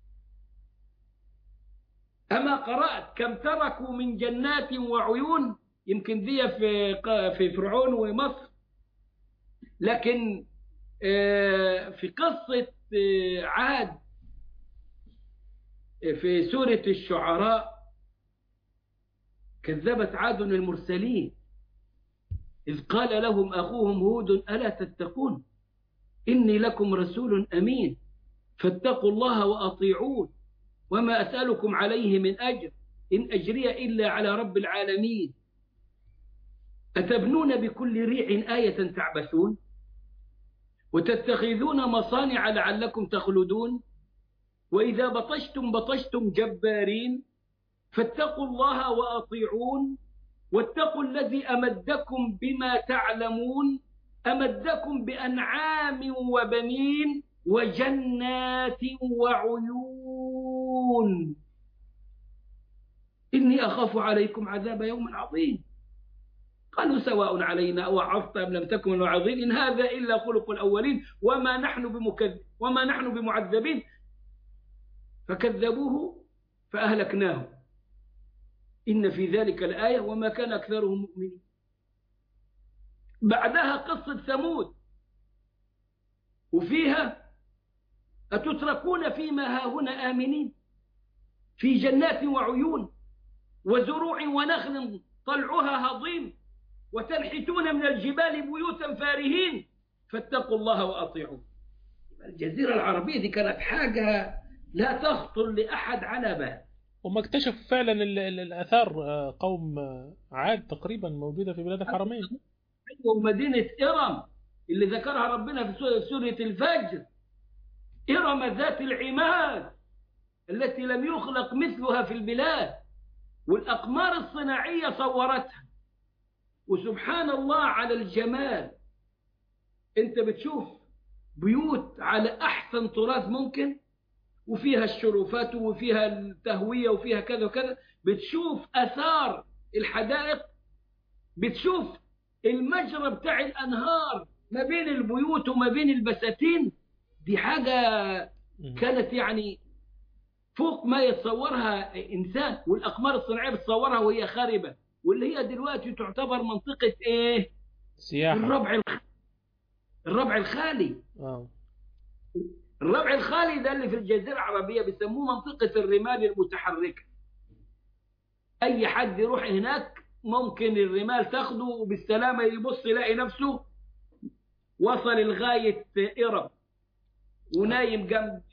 أما قرأت كم تركوا من جنات وعيون يمكن دي في في فرعون ومصر لكن في قصة عاد في سورة الشعراء كذبت عاد المرسلين إذ قال لهم أخوهم هود ألا تتقون إني لكم رسول أمين فاتقوا الله وأطيعون وما أسألكم عليه من أجر إن أجري إلا على رب العالمين أتبنون بكل ريع آية تعبثون وتتخذون مصانع لعلكم تخلدون وإذا بطشتم بطشتم جبارين فاتقوا الله وأطيعون واتقوا الذي أمدكم بما تعلمون أمدكم بأنعام وبنين وجنات وعيون إني أخاف عليكم عذاب يوم عظيم قالوا سواء علينا وعظت أم لم تكن وعظيم إن هذا إلا خلق الأولين وما نحن بمكذب وما نحن بمعذبين فكذبوه فأهلكناه إن في ذلك الآية وما كان أكثرهم مؤمنين بعدها قصة ثمود وفيها أتتركون فيما هاهنا آمنين في جنات وعيون وزروع ونخل طلعها هضيم وتنحتون من الجبال بيوتا فارهين فاتقوا الله وأطيعوا الجزيرة العربية دي كانت حاجة لا تخطر لأحد على بال وما اكتشفوا فعلا الآثار قوم عاد تقريبا موجودة في بلاد الحرمين ومدينة إرم اللي ذكرها ربنا في سورة الفجر إرم ذات العماد التي لم يخلق مثلها في البلاد والأقمار الصناعية صورتها وسبحان الله على الجمال انت بتشوف بيوت على أحسن تراث ممكن وفيها الشرفات وفيها التهوية وفيها كذا وكذا بتشوف أثار الحدائق بتشوف المجرى بتاع الأنهار ما بين البيوت وما بين البساتين دي حاجة كانت يعني فوق ما يتصورها إنسان والأقمار الصناعية بتصورها وهي خاربة واللي هي دلوقتي تعتبر منطقة إيه سياحة الربع الخ... الربع الخالي آه. الربع الخالي ده اللي في الجزيرة العربية بيسموه منطقة الرمال المتحركة أي حد يروح هناك ممكن الرمال تاخده وبالسلامة يبص يلاقي نفسه وصل لغاية إرم ونايم جنب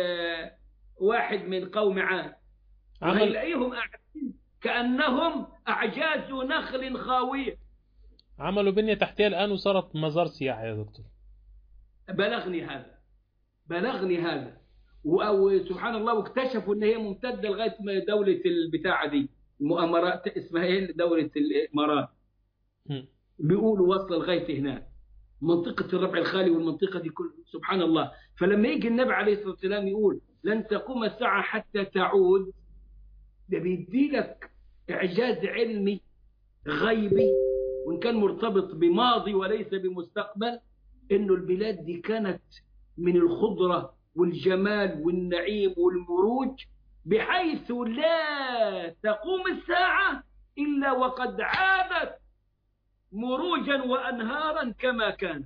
واحد من قوم عاد عمل وهيلاقيهم قاعدين كأنهم أعجاز نخل خاوية عملوا بنية تحتية الآن وصارت مزار سياحي يا دكتور بلغني هذا بلغني هذا وسبحان الله واكتشفوا ان هي ممتده لغايه ما دوله البتاعه دي المؤامرات اسمها ايه دوله الامارات هم. بيقولوا وصل لغايه هناك منطقه الربع الخالي والمنطقه دي كل سبحان الله فلما يجي النبي عليه الصلاه والسلام يقول لن تقوم الساعه حتى تعود ده بيدي لك اعجاز علمي غيبي وإن كان مرتبط بماضي وليس بمستقبل إنه البلاد دي كانت من الخضرة والجمال والنعيم والمروج بحيث لا تقوم الساعة إلا وقد عادت مروجا وأنهارا كما كان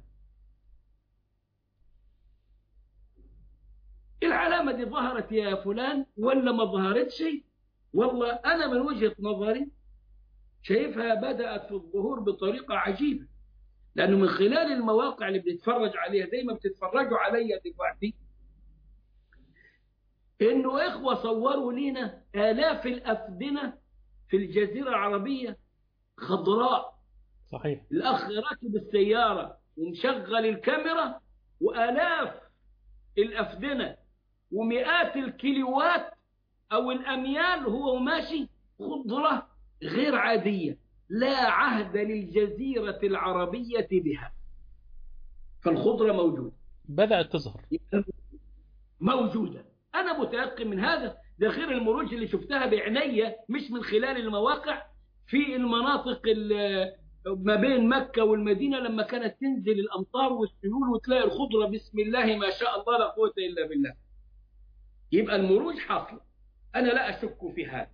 العلامة دي ظهرت يا فلان ولا ما ظهرتش والله أنا من وجهة نظري شايفها بدأت في الظهور بطريقة عجيبة لأنه من خلال المواقع اللي بنتفرج عليها زي ما بتتفرجوا عليا دلوقتي إنه إخوة صوروا لنا آلاف الأفدنة في الجزيرة العربية خضراء صحيح الأخ راكب السيارة ومشغل الكاميرا وآلاف الأفدنة ومئات الكيلوات أو الأميال هو ماشي خضرة غير عادية لا عهد للجزيرة العربية بها فالخضرة موجودة بدأت تظهر موجودة أنا متيقن من هذا ده غير المروج اللي شفتها بعينيا مش من خلال المواقع في المناطق ال- ما بين مكة والمدينة لما كانت تنزل الأمطار والسيول وتلاقي الخضرة بسم الله ما شاء الله لا قوة إلا بالله يبقى المروج حاصل أنا لا أشك في هذا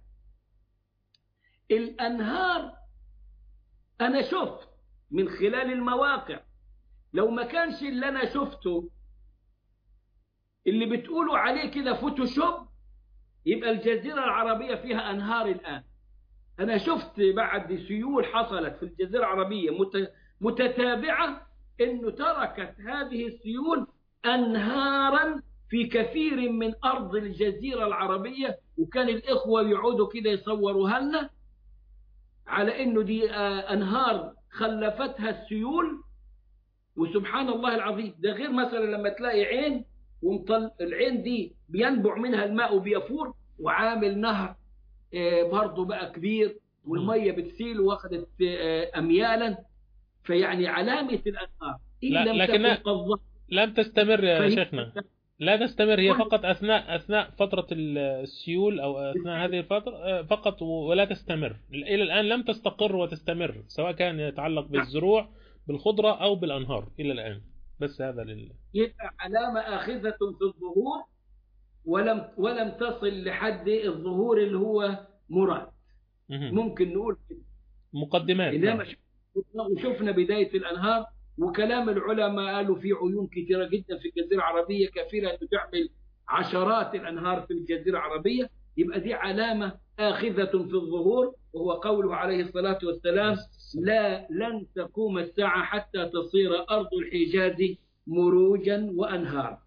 الأنهار أنا شفت من خلال المواقع لو ما كانش اللي أنا شفته اللي بتقولوا عليه كده فوتوشوب يبقى الجزيرة العربية فيها أنهار الآن أنا شفت بعد سيول حصلت في الجزيرة العربية مت- متتابعة أنه تركت هذه السيول أنهارا في كثير من أرض الجزيرة العربية وكان الإخوة يعودوا كده يصوروها لنا على أنه دي آه، أنهار خلفتها السيول وسبحان الله العظيم ده غير مثلا لما تلاقي عين ومطل العين دي بينبع منها الماء وبيفور وعامل نهر آه، برضه بقى كبير والمية بتسيل واخدت آه، أميالا فيعني علامة الأنهار إن لا، لم لكن- تكن قد ظهرت لم تستمر يا فهي- شيخنا لا تستمر هي كل- فقط أثناء أثناء فترة السيول أو أثناء هذه الفترة آه، فقط ولا تستمر إلى الآن لم تستقر وتستمر سواء كان يتعلق بالزروع بالخضرة أو بالأنهار إلى الآن بس هذا لله يبقى علامة آخذة في الظهور ولم ولم تصل لحد الظهور اللي هو مراد مهم. ممكن نقول كده. مقدمات إنما نعم. ش- وشفنا بداية الأنهار وكلام العلماء قالوا في عيون كثيرة جدا في الجزيرة العربية كفيلة أن تعمل عشرات الأنهار في الجزيرة العربية يبقى دي علامة آخذة في الظهور وهو قوله عليه الصلاة والسلام لا لن تقوم الساعة حتى تصير أرض الحجاز مروجا وأنهارا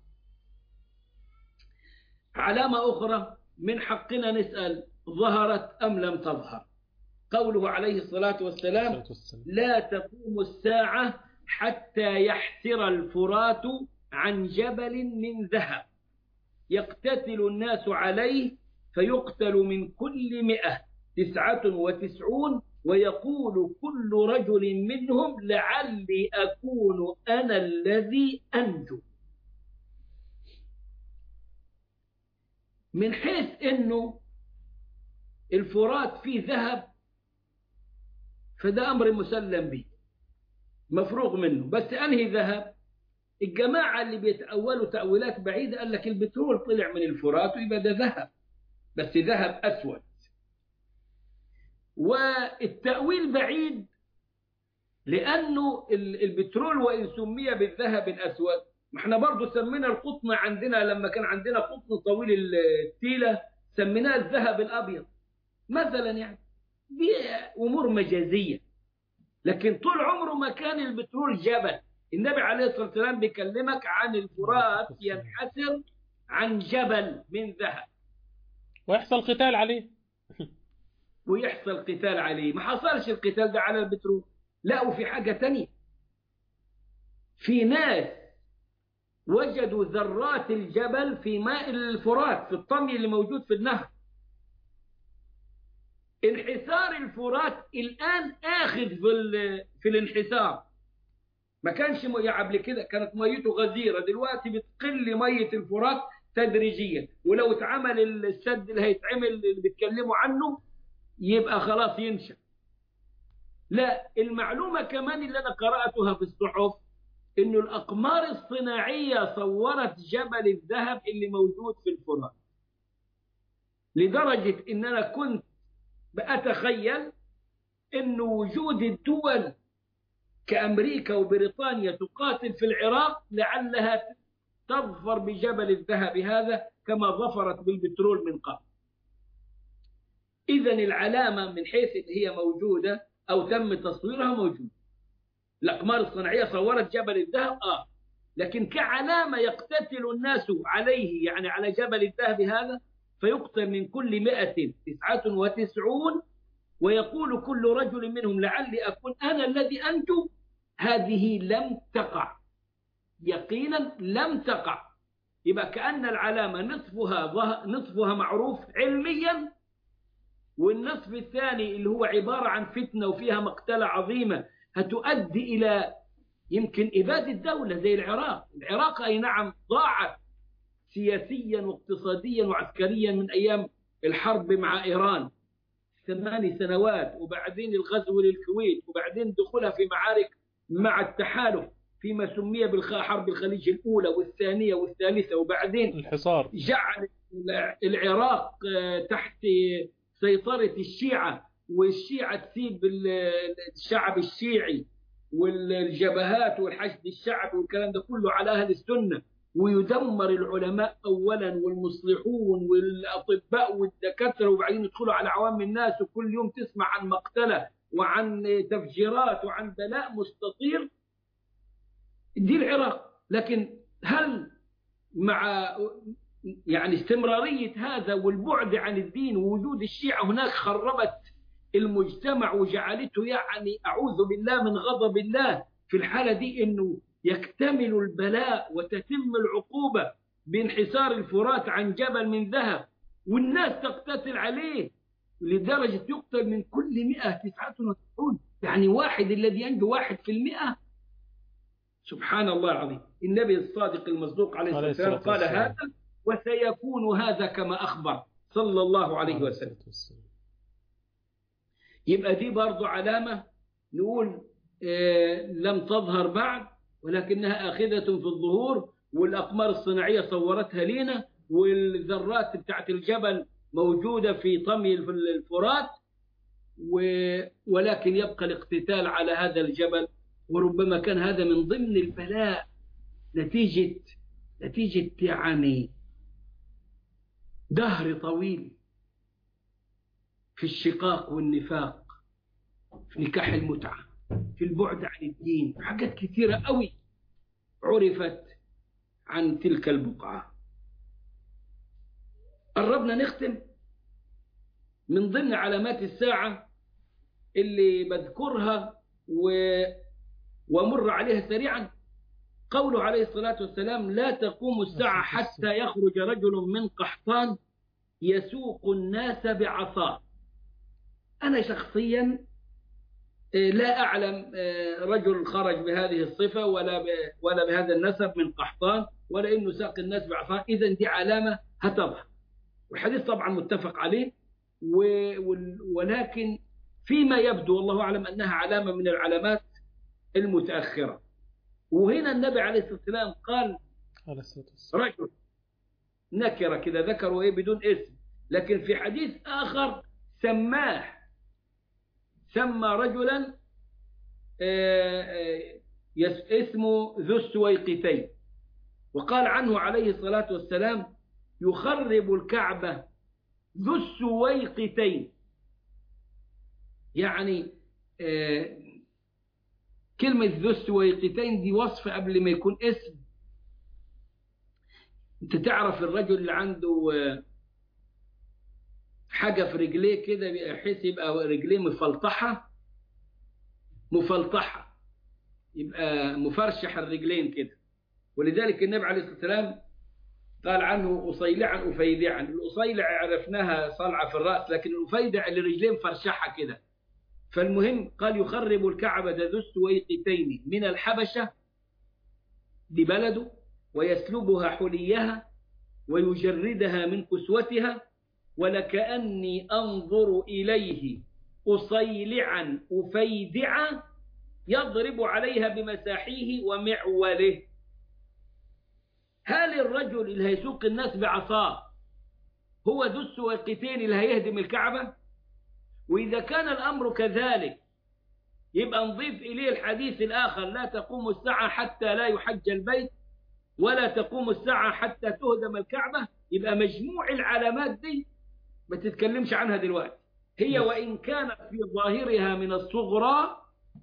علامة أخرى من حقنا نسأل ظهرت أم لم تظهر قوله عليه الصلاة والسلام الصلاة والسلام. لا تقوم الساعة حتى يحسر الفرات عن جبل من ذهب يقتتل الناس عليه فيقتل من كل مئة تسعة وتسعون ويقول كل رجل منهم لعلي أكون أنا الذي أنجو من حيث أنه الفرات فيه ذهب فده أمر مسلم به مفروغ منه بس أنهي ذهب الجماعة اللي بيتأولوا تأويلات بعيدة قال لك البترول طلع من الفرات ويبقى ده ذهب بس ذهب أسود والتأويل بعيد لأنه ال- البترول وإن سمي بالذهب الأسود ما احنا برضو سمينا القطن عندنا لما كان عندنا قطن طويل التيلة سميناه الذهب الأبيض مثلا يعني دي أمور مجازية لكن طول عمره ما كان البترول جبل النبي عليه الصلاة والسلام بيكلمك عن الفرات ينحسر عن جبل من ذهب ويحصل قتال عليه ويحصل قتال عليه ما حصلش القتال ده على البترول لا وفي حاجة تانية في ناس وجدوا ذرات الجبل في ماء الفرات في الطمي اللي موجود في النهر انحسار الفرات الآن آخذ في, ال- في الانحسار ما كانش مية قبل كده كانت ميته غزيرة دلوقتي بتقل مية الفرات تدريجيا ولو اتعمل السد اللي هيتعمل اللي بيتكلموا عنه يبقى خلاص ينشأ لا المعلومة كمان اللي أنا قرأتها في الصحف إنه الأقمار الصناعية صورت جبل الذهب اللي موجود في الفرات لدرجة إن أنا كنت بأتخيل إنه وجود الدول كأمريكا وبريطانيا تقاتل في العراق لعلها تظفر بجبل الذهب هذا كما ظفرت بالبترول من قبل إذا العلامة من حيث إن هي موجودة أو تم تصويرها موجودة الأقمار الصناعية صورت جبل الذهب آه لكن كعلامة يقتتل الناس عليه يعني على جبل الذهب هذا فيقتل من كل مئة تسعة وتسعون ويقول كل رجل منهم لعلي أكون أنا الذي أنجو هذه لم تقع يقينا لم تقع يبقى كأن العلامة نصفها نصفها معروف علميا والنصف الثاني اللي هو عبارة عن فتنة وفيها مقتلة عظيمة هتؤدي إلى يمكن إبادة الدولة زي العراق العراق أي نعم ضاعت سياسيا واقتصاديا وعسكريا من أيام الحرب مع إيران ثماني سنوات وبعدين الغزو للكويت وبعدين دخولها في معارك مع التحالف فيما سمي بالحرب الخليج الأولى والثانية والثالثة وبعدين الحصار جعل العراق تحت سيطرة الشيعة والشيعة تسيب الشعب الشيعي والجبهات والحشد الشعبي والكلام ده كله على أهل السنة ويدمر العلماء أولا والمصلحون والأطباء والدكاترة وبعدين يدخلوا على عوام الناس وكل يوم تسمع عن مقتلة وعن تفجيرات وعن بلاء مستطير دي العراق لكن هل مع يعني استمرارية هذا والبعد عن الدين ووجود الشيعة هناك خربت المجتمع وجعلته يعني أعوذ بالله من غضب الله في الحالة دي أنه يكتمل البلاء وتتم العقوبة بانحسار الفرات عن جبل من ذهب والناس تقتتل عليه لدرجة يقتل من كل مئة تسعة وتسعون يعني واحد الذي ينجو واحد في المئة سبحان الله العظيم النبي الصادق المصدوق عليه الصلاة والسلام قال هذا وسيكون هذا كما أخبر صلى الله عليه وسلم يبقى دي برضو علامة نقول آه لم تظهر بعد ولكنها آخذة في الظهور والأقمار الصناعية صورتها لنا والذرات بتاعت الجبل موجودة في طمي الفرات ولكن يبقى الاقتتال على هذا الجبل وربما كان هذا من ضمن البلاء نتيجة نتيجة يعني دهر طويل في الشقاق والنفاق في نكاح المتعة في البعد عن الدين حاجات كثيرة قوي عرفت عن تلك البقعة قربنا نختم من ضمن علامات الساعة اللي بذكرها و... ومر عليها سريعا قوله عليه الصلاة والسلام لا تقوم الساعة حتى يخرج رجل من قحطان يسوق الناس بعصاه أنا شخصيا لا أعلم رجل خرج بهذه الصفة ولا ولا بهذا النسب من قحطان ولا إنه ساق الناس بعصاه إذا دي علامة هتظهر والحديث طبعا متفق عليه ولكن فيما يبدو والله أعلم أنها علامة من العلامات المتأخرة وهنا النبي عليه الصلاة والسلام قال رجل نكرة كذا ذكره إيه بدون اسم لكن في حديث آخر سماه سمى رجلا اسمه ذو السويقتين وقال عنه عليه الصلاة والسلام يخرب الكعبة ذو السويقتين يعني كلمة ذو السويقتين دي وصف قبل ما يكون اسم انت تعرف الرجل اللي عنده حاجة في رجليه كده بحيث يبقى رجليه مفلطحة مفلطحة يبقى مفرشح الرجلين كده ولذلك النبي عليه الصلاة والسلام قال عنه أصيلعا أفيدعا الأصيلع عرفناها صلعة في الرأس لكن الأفيدع اللي رجليه مفرشحة كده فالمهم قال يخرب الكعبة ذو السويقتين من الحبشة دي بلده ويسلبها حليها ويجردها من كسوتها ولكأني أنظر إليه أصيلعا أفيدعا يضرب عليها بمساحيه ومعوله هل الرجل اللي هيسوق الناس بعصاه هو ذو السويقتين اللي هيهدم الكعبة وإذا كان الأمر كذلك يبقى نضيف إليه الحديث الآخر لا تقوم الساعة حتى لا يحج البيت ولا تقوم الساعة حتى تهدم الكعبة يبقى مجموع العلامات دي ما تتكلمش عنها دلوقتي هي وإن كانت في ظاهرها من الصغرى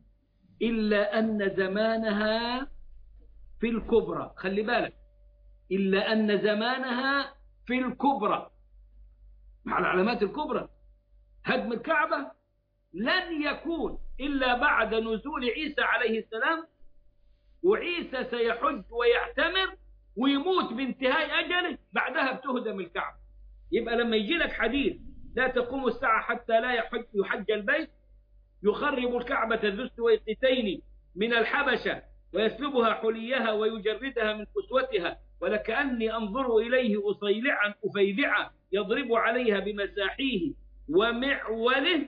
إلا أن زمانها في الكبرى خلي بالك إلا أن زمانها في الكبرى مع العلامات الكبرى هدم الكعبة لن يكون إلا بعد نزول عيسى عليه السلام وعيسى سيحج ويعتمر ويموت بانتهاء أجله بعدها بتهدم الكعبة يبقى لما يجي لك حديث لا تقوم الساعة حتى لا يحج, يحج البيت يخرب الكعبة ذو السويقتين من الحبشة ويسلبها حليها ويجردها من كسوتها ولكأني أنظر إليه أصيلعا أفيدعا يضرب عليها بمساحيه ومعوله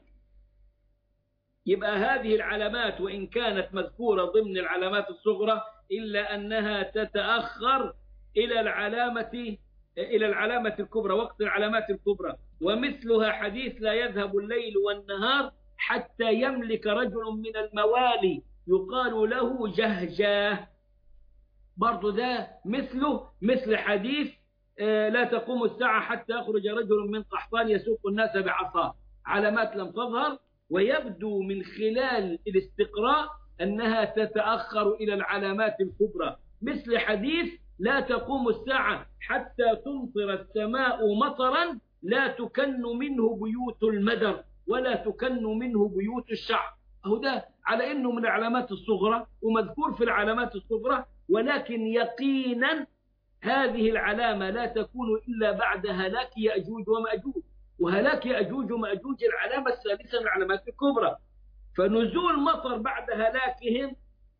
يبقى هذه العلامات وإن كانت مذكورة ضمن العلامات الصغرى إلا أنها تتأخر إلى العلامة إلى العلامة الكبرى وقت العلامات الكبرى ومثلها حديث لا يذهب الليل والنهار حتى يملك رجل من الموالي يقال له جهجاه برضو ده مثله مثل حديث لا تقوم الساعة حتى يخرج رجل من قحطان يسوق الناس بعصاه علامات لم تظهر ويبدو من خلال الاستقراء أنها تتأخر إلى العلامات الكبرى مثل حديث لا تقوم الساعة حتى تمطر السماء مطرا لا تكن منه بيوت المدر ولا تكن منه بيوت الشعب أهو ده على أنه من العلامات الصغرى ومذكور في العلامات الصغرى ولكن يقينا هذه العلامة لا تكون إلا بعد هلاك يأجوج ومأجوج وهلاك يأجوج ومأجوج العلامة الثالثة من العلامات الكبرى فنزول مطر بعد هلاكهم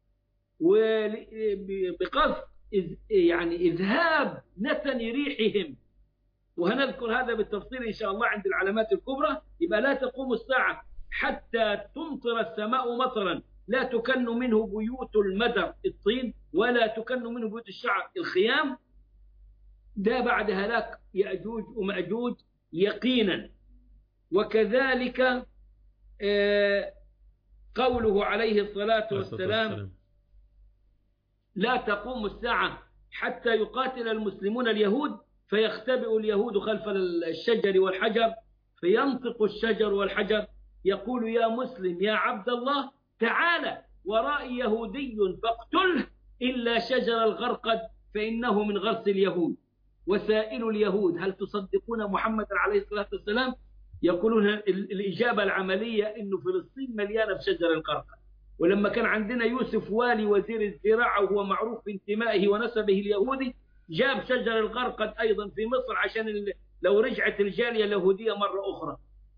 وبقصد يعني إذهاب نتن ريحهم وهنذكر هذا بالتفصيل إن شاء الله عند العلامات الكبرى يبقى لا تقوم الساعة حتى تمطر السماء مطرا لا تكن منه بيوت المدر الطين ولا تكن منه بيوت الشعر الخيام ده بعد هلاك يأجوج ومأجوج يقينا وكذلك قوله عليه الصلاة والسلام لا تقوم الساعة حتى يقاتل المسلمون اليهود فيختبئ اليهود خلف الشجر والحجر فينطق الشجر والحجر يقول يا مسلم يا عبد الله تعالى ورائي يهودي فاقتله إلا شجر الغرقد فإنه من غرس اليهود وسائل اليهود هل تصدقون محمد عليه الصلاة والسلام يقولون الإجابة العملية أنه فلسطين مليانة بشجر الغرقد ولما كان عندنا يوسف والي وزير الزراعة وهو معروف بانتمائه ونسبه اليهودي جاب شجر الغرقد أيضا في مصر عشان لو رجعت الجالية اليهودية مرة أخرى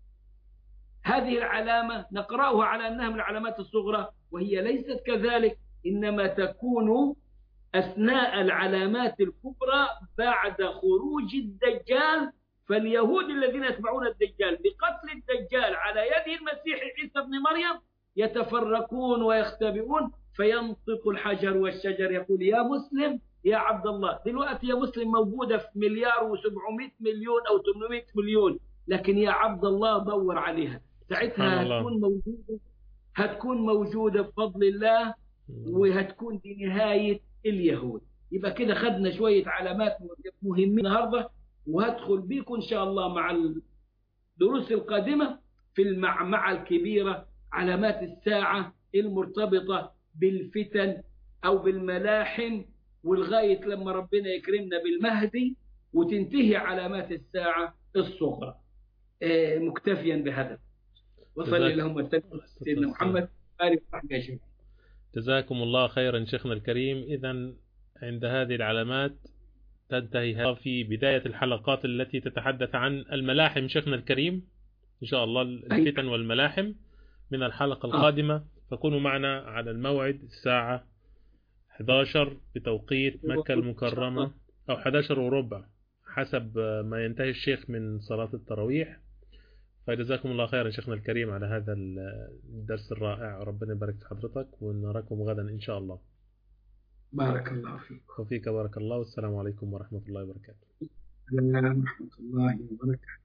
هذه العلامة نقرأها على أنها من العلامات الصغرى وهي ليست كذلك إنما تكون أثناء العلامات الكبرى بعد خروج الدجال فاليهود الذين يتبعون الدجال بقتل الدجال على يد المسيح عيسى بن مريم يتفرقون ويختبئون فينطق الحجر والشجر يقول يا مسلم يا عبد الله دلوقتي يا مسلم موجودة في مليار و700 مليون أو 800 مليون لكن يا عبد الله دور عليها ساعتها هتكون موجودة هتكون موجودة بفضل الله وهتكون دي نهاية اليهود يبقى كده خدنا شوية علامات مهمين النهاردة وهدخل بيكم إن شاء الله مع الدروس القادمة في المعمعة الكبيرة علامات الساعة المرتبطة بالفتن أو بالملاحم ولغاية لما ربنا يكرمنا بالمهدي وتنتهي علامات الساعة الصغرى مكتفيا بهذا وصلي اللهم وسلم سيدنا محمد آله وصحبه أجمعين جزاكم الله خيرا شيخنا الكريم إذا عند هذه العلامات تنتهي في بداية الحلقات التي تتحدث عن الملاحم شيخنا الكريم إن شاء الله الفتن والملاحم من الحلقة القادمة فكونوا معنا على الموعد الساعة 11 بتوقيت مكة المكرمة أو 11 وربع حسب ما ينتهي الشيخ من صلاة التراويح فجزاكم الله خيرا شيخنا الكريم على هذا الدرس الرائع ربنا يبارك في حضرتك ونراكم غدا إن شاء الله بارك الله فيك وفيك بارك الله والسلام عليكم ورحمة الله وبركاته ورحمة الله وبركاته